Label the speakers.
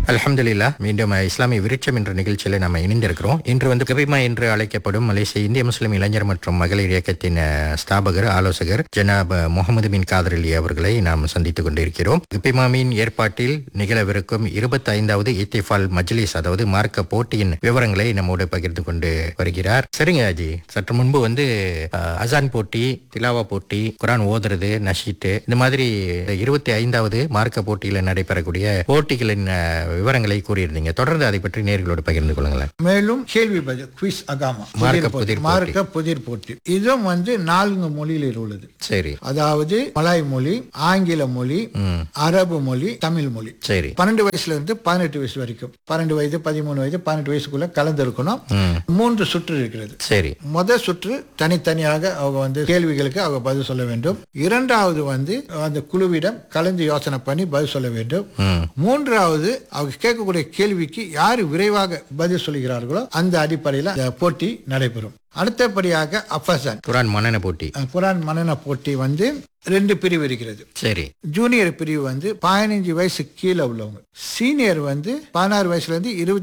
Speaker 1: அல்ஹம்துலில்லா மீண்டும் அஹ், இஸ்லாமிய விருட்சம் என்ற நிகழ்ச்சியில் நம்ம இணைந்திருக்கிறோம் இன்று வந்து கபிமா என்று அழைக்கப்படும் மலேசிய இந்திய முஸ்லிம் இளைஞர் மற்றும் மகளிர் இயக்கத்தின் அஹ், ஸ்தாபகர் ஆலோசகர் ஜனாப் அஹ், முகமது பின் காதர் அலி அவர்களை நாம் சந்தித்துக் கொண்டிருக்கிறோம் கபிமாவின் ஏற்பாட்டில் நிகழவிருக்கும் இருபத்தி ஐந்தாவது இத்திஃபால் மஜ்லிஸ் அதாவது மார்க்க போட்டியின் விவரங்களை நம்மோடு பகிர்ந்து கொண்டு வருகிறார் சரிங்க அஜி சற்று முன்பு வந்து அஹ், அசான் போட்டி திலாவா போட்டி குரான் ஓதுறது நஷீட்டு இந்த மாதிரி இருபத்தி ஐந்தாவது மார்க்க போட்டியில் நடைபெறக்கூடிய போட்டிகளின் அஹ், விவரங்களை கூறியிருந்தீங்க தொடர்ந்து அதை பற்றி நேர்களோடு பகிர்ந்து கொள்ளுங்களேன்
Speaker 2: மேலும் கேள்வி பதில் குவிஸ் அகாமா
Speaker 1: மார்க்க
Speaker 2: புதிர் போட்டி.
Speaker 1: புதிர் போட்டி.
Speaker 2: மார்க்க புதிர் போட்டி இதுவும் வந்து நான்கு மொழியில் உள்ளது
Speaker 1: சரி
Speaker 2: அதாவது மலாய் மொழி ஆங்கில மொழி அரபு மொழி தமிழ் மொழி
Speaker 1: சரி
Speaker 2: பன்னெண்டு வயசுல இருந்து பதினெட்டு வயசு வரைக்கும் பன்னெண்டு வயது பதிமூணு வயது பதினெட்டு வயசுக்குள்ள கலந்திருக்கணும்
Speaker 1: ம்
Speaker 2: மூன்று சுற்று இருக்கிறது
Speaker 1: சரி
Speaker 2: முதல் சுற்று தனித்தனியாக அவங்க வந்து கேள்விகளுக்கு அவங்க பதில் சொல்ல வேண்டும் இரண்டாவது வந்து அந்த குழுவிடம் கலந்து யோசனை பண்ணி பதில் சொல்ல வேண்டும்
Speaker 1: ம்
Speaker 2: மூன்றாவது அவங்க கேட்கக்கூடிய கேள்விக்கு யார் விரைவாக பதில் சொல்கிறார்களோ அந்த அடிப்படையில் அந்த போட்டி நடைபெறும் அடுத்தபடியாக அஃபசான்
Speaker 1: குரான் மன்னன போட்டி
Speaker 2: குரான் மன்னன போட்டி வந்து ரெண்டு பிரிவு இருக்கிறது
Speaker 1: சரி
Speaker 2: ஜூனியர் பிரிவு வந்து பதினஞ்சு வயசு கீழே உள்ளவங்க சீனியர் வந்து பதினாறு வயசுல இருந்து இருபத்தி